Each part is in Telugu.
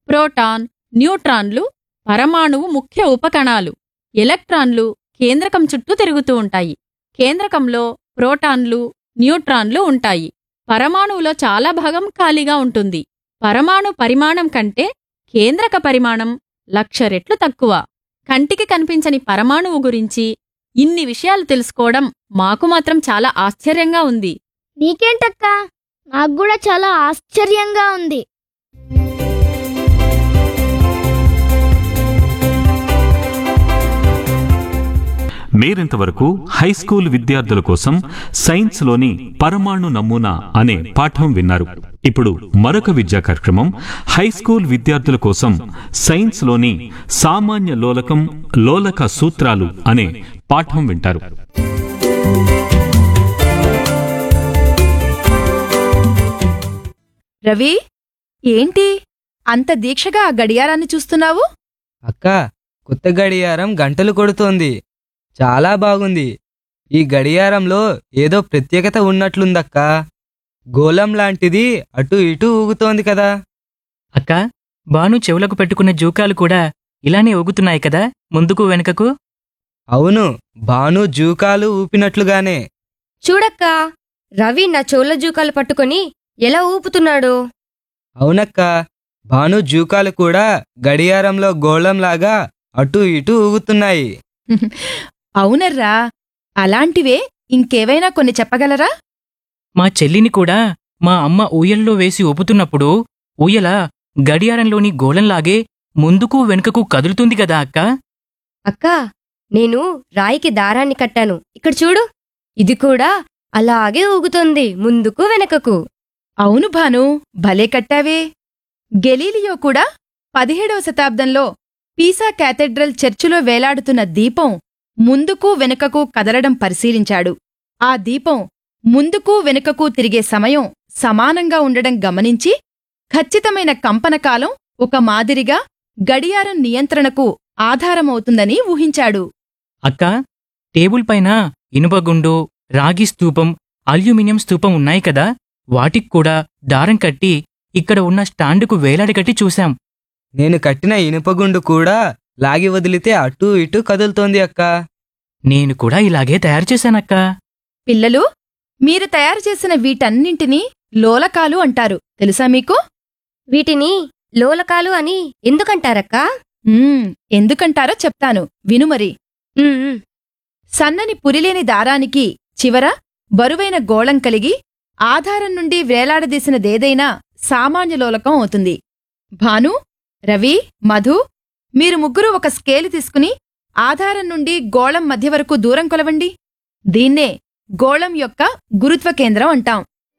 ప్రోటాన్ న్యూట్రాన్లు పరమాణువు ముఖ్య ఉపకణాలు ఎలక్ట్రాన్లు కేంద్రకం చుట్టూ తిరుగుతూ ఉంటాయి కేంద్రకంలో ప్రోటాన్లు న్యూట్రాన్లు ఉంటాయి పరమాణువులో చాలా భాగం ఖాళీగా ఉంటుంది పరమాణు పరిమాణం కంటే కేంద్రక పరిమాణం లక్ష రెట్లు తక్కువ కంటికి కనిపించని పరమాణువు గురించి ఇన్ని విషయాలు తెలుసుకోవడం మాకు మాత్రం చాలా ఆశ్చర్యంగా ఉంది నీకేంటక్కా నాకు కూడా చాలా ఆశ్చర్యంగా ఉంది మీరింతవరకు హై స్కూల్ విద్యార్థుల కోసం సైన్స్లోని పరమాణు నమూనా అనే పాఠం విన్నారు ఇప్పుడు మరొక విద్యా కార్యక్రమం హై స్కూల్ విద్యార్థుల కోసం సైన్స్లోని సామాన్య లోలకం లోలక సూత్రాలు అనే పాఠం వింటారు రవి ఏంటి అంత దీక్షగా ఆ గడియారాన్ని చూస్తున్నావు అక్క కొత్త గడియారం గంటలు కొడుతోంది చాలా బాగుంది ఈ గడియారంలో ఏదో ప్రత్యేకత ఉన్నట్లుందక్క గోళం లాంటిది అటు ఇటు ఊగుతోంది కదా అక్క బాను చెవులకు పెట్టుకున్న జూకాలు కూడా ఇలానే ఊగుతున్నాయి కదా ముందుకు వెనుకకు అవును బాను జూకాలు ఊపినట్లుగానే చూడక్కా రవి నా చెవుల జూకాలు పట్టుకొని ఎలా ఊపుతున్నాడు అవునక్క బాను జూకాలు కూడా గడియారంలో గోళంలాగా అటు ఇటు ఊగుతున్నాయి అవునర్రా అలాంటివే ఇంకేవైనా కొన్ని చెప్పగలరా మా చెల్లిని కూడా మా అమ్మ ఊయల్లో వేసి ఊపుతున్నప్పుడు ఊయల గడియారంలోని గోళంలాగే ముందుకు వెనుకకు కదులుతుంది కదా అక్క అక్కా నేను రాయికి దారాన్ని కట్టాను ఇక్కడ చూడు ఇది కూడా అలాగే ఊగుతుంది ముందుకు వెనకకు అవును భాను భలే కట్టావే గెలీలియో కూడా పదిహేడవ శతాబ్దంలో పీసా క్యాథెడ్రల్ చర్చిలో వేలాడుతున్న దీపం ముందుకు వెనుకకు కదలడం పరిశీలించాడు ఆ దీపం ముందుకు వెనుకకు తిరిగే సమయం సమానంగా ఉండడం గమనించి ఖచ్చితమైన కంపనకాలం ఒక మాదిరిగా గడియారం నియంత్రణకు ఆధారమవుతుందని ఊహించాడు అక్క టేబుల్ పైన ఇనుపగుండు రాగి స్తూపం అల్యూమినియం స్తూపం ఉన్నాయి కదా వాటికి కూడా దారం కట్టి ఇక్కడ ఉన్న స్టాండుకు వేలాడగట్టి చూశాం నేను కట్టిన ఇనుపగుండు కూడా లాగి వదిలితే అటు ఇటు కదులుతోంది అక్క నేను కూడా ఇలాగే తయారు చేశానక్కా పిల్లలు మీరు తయారు చేసిన వీటన్నింటినీ లోలకాలు అంటారు తెలుసా మీకు వీటిని లోలకాలు అని ఎందుకంటారక్కా మ్మ్, ఎందుకంటారో చెప్తాను వినుమరి ఉమ్, ఉమ్. సన్నని పురిలేని దారానికి చివర బరువైన గోళం కలిగి ఆధారం నుండి వేలాడదీసినదేదైనా సామాన్య లోలకం అవుతుంది భాను రవి మధు మీరు ముగ్గురు ఒక స్కేలు తీసుకుని ఆధారం నుండి గోళం మధ్య వరకు దూరం కొలవండి దీన్నే గోళం యొక్క గురుత్వ కేంద్రం అంటాం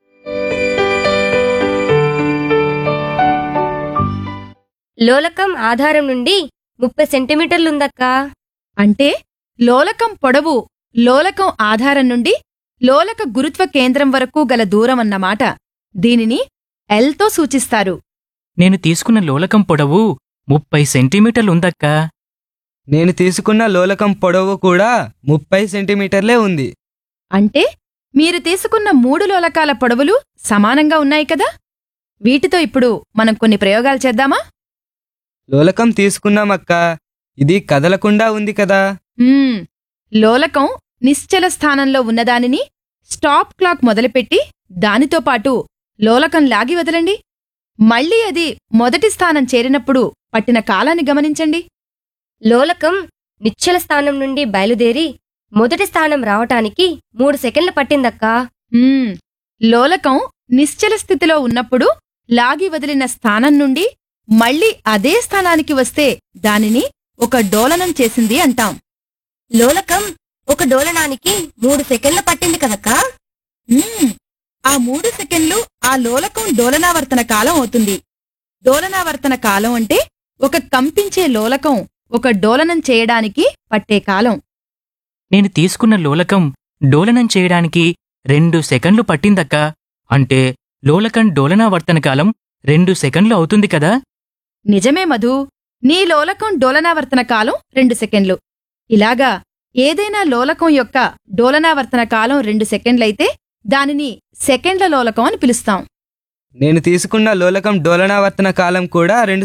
లోలకం ఆధారం నుండి ముప్పై సెంటీమీటర్లుందక్కా అంటే లోలకం పొడవు లోలకం ఆధారం నుండి లోలక గురుత్వ కేంద్రం వరకు గల దూరం అన్నమాట దీనిని ఎల్తో సూచిస్తారు నేను తీసుకున్న లోలకం పొడవు ముప్పై సెంటీమీటర్లుందక్కా నేను తీసుకున్న లోలకం పొడవు కూడా ముప్పై సెంటీమీటర్లే ఉంది అంటే మీరు తీసుకున్న మూడు లోలకాల పొడవులు సమానంగా ఉన్నాయి కదా వీటితో ఇప్పుడు మనం కొన్ని ప్రయోగాలు చేద్దామా లోలకం తీసుకున్నామక్క ఇది కదలకుండా ఉంది కదా మ్మ్. లోలకం నిశ్చల స్థానంలో ఉన్నదానిని స్టాప్ క్లాక్ మొదలుపెట్టి దానితో పాటు లోలకం లాగి వదలండి మళ్ళీ అది మొదటి స్థానం చేరినప్పుడు పట్టిన కాలాన్ని గమనించండి లోలకం నిశ్చల స్థానం నుండి బయలుదేరి మొదటి స్థానం రావటానికి మూడు సెకండ్లు పట్టిందక్కా మ్మ్. లోలకం నిశ్చల స్థితిలో ఉన్నప్పుడు లాగి వదిలిన స్థానం నుండి మళ్ళీ అదే స్థానానికి వస్తే దానిని ఒక డోలనం చేసింది అంటాం లోలకం ఒక డోలనానికి మూడు సెకండ్లు పట్టింది కదక్కా మ్మ్. ఆ మూడు సెకండ్లు ఆ లోలకం డోలనావర్తన కాలం అవుతుంది డోలనావర్తన కాలం అంటే ఒక కంపించే లోలకం ఒక డోలనం చేయడానికి పట్టే కాలం నేను తీసుకున్న లోలకం డోలనం చేయడానికి రెండు సెకండ్లు పట్టిందక్కా అంటే లోలకం డోలనావర్తన కాలం రెండు సెకండ్లు అవుతుంది కదా నిజమే మధు నీ లోలకం డోలనావర్తన కాలం రెండు సెకండ్లు ఇలాగా ఏదైనా లోలకం యొక్క డోలనావర్తన కాలం రెండు సెకండ్లయితే దానిని సెకండ్ల లోలకం అని పిలుస్తాం నేను తీసుకున్న లోలకం డోలనావర్తన కాలం కూడా రెండు